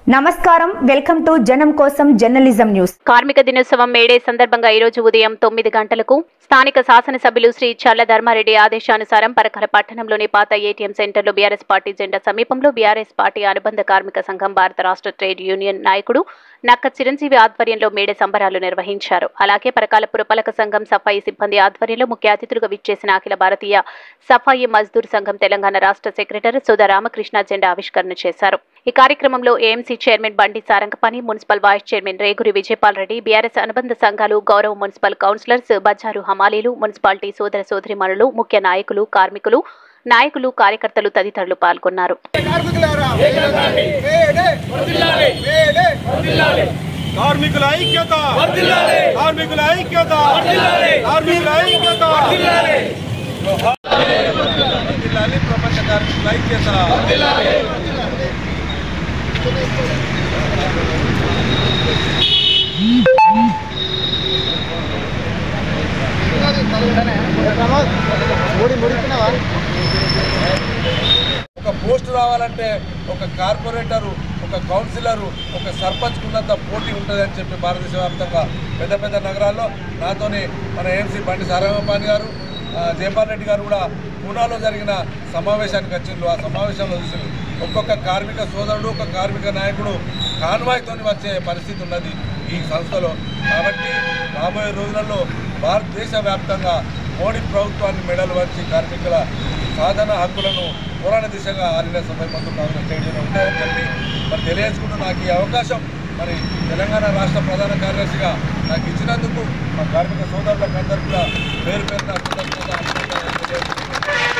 నమస్కారం welcome to జనం కోసం జర్నలిజం న్యూస్ కార్మిక దినోత్సవం మేడే సందర్భంగా ఈ రోజు ఉదయం తొమ్మిది గంటలకు స్థానిక శాసనసభ్యులు శ్రీ చల్ల ధర్మారెడ్డి ఆదేశానుసారం పరకల పట్టణంలోని పాత ఏటీఎం సెంటర్లో బీఆర్ఎస్ పార్టీ జెండా సమీపంలో బీఆర్ఎస్ పార్టీ అనుబంధ కార్మిక సంఘం భారత రాష్ట్ర ట్రేడ్ యూనియన్ నాయకుడు నక్క చిరంజీవి ఆధ్వర్యంలో మేడే సంబరాలు నిర్వహించారు అలాగే పరకాల పురపాలక సంఘం సఫాయి సిబ్బంది ఆధ్వర్యంలో ముఖ్య అతిథులుగా విచ్చేసిన అఖిల భారతీయ సఫాయి మజ్దూర్ సంఘం తెలంగాణ రాష్ట్ర సెక్రటరీ సుధా రామకృష్ణ జెండా ఆవిష్కరణ చేశారు ఈ కార్యక్రమంలో AMC chairman Bandi Sarangapani municipal vice chairman Reguri Vijayapal Reddy BRS అనుబంధ సంఘాలు గౌరవ మున్సిపల్ కౌన్సిలర్స్ బజారు హమాలీలు మున్సిపాలిటీ సోదర సోదరిమణులు ముఖ్య నాయకులు కార్మికులు నాయకులు కార్యకర్తలు తదితరులు పాల్గొన్నారు కార్మికులారా వేడే వేడే కార్మికుల ఐక్యత కార్మికుల ఐక్యత కార్మికుల ఐక్యత వర్ధిల్లాలి, ప్రపంచ కార్మికుల ఐక్యత ఒక పోస్ట్ రావాలంటే ఒక కార్పొరేటరు ఒక కౌన్సిలరు ఒక సర్పంచ్ ఉన్నంత పోటీ ఉంటుంది అని చెప్పి భారతదేశ వ్యాప్తంగా పెద్ద పెద్ద నగరాల్లో నాతోని మన ఏఎంసీ బండి సారంగపాణి గారు ఆ, జయపాల్ రెడ్డి గారు కూడా పూనాలో జరిగిన సమావేశానికి వచ్చిండ్రు ఆ సమావేశంలో చూసిండ్రు ఒక్కొక్క కార్మిక సోదరుడు ఒక కార్మిక నాయకుడు కాన్వాయ్తో వచ్చే పరిస్థితి ఉన్నది ఈ సంస్థలో కాబట్టి రాబోయే రోజులలో భారతదేశ వ్యాప్తంగా మోడీ ప్రభుత్వాన్ని మెడలు వంచి కార్మికుల సాధన హక్కులను పోరాట దిశగా ఆర్ఎన్ఎస్ సభ్య మంత్రులు స్టేడియంలో ఉంటాయని చెప్పి మరి తెలియజేసుకుంటూ నాకు ఈ అవకాశం మరి తెలంగాణ రాష్ట్ర ప్రధాన కార్యదర్శిగా నాకు ఇచ్చినందుకు మా కార్మిక సోదరులకు అందరికీ కూడా పేరు పేరున కృతజ్ఞత అభినందనలు తెలియజేసుకుంటూ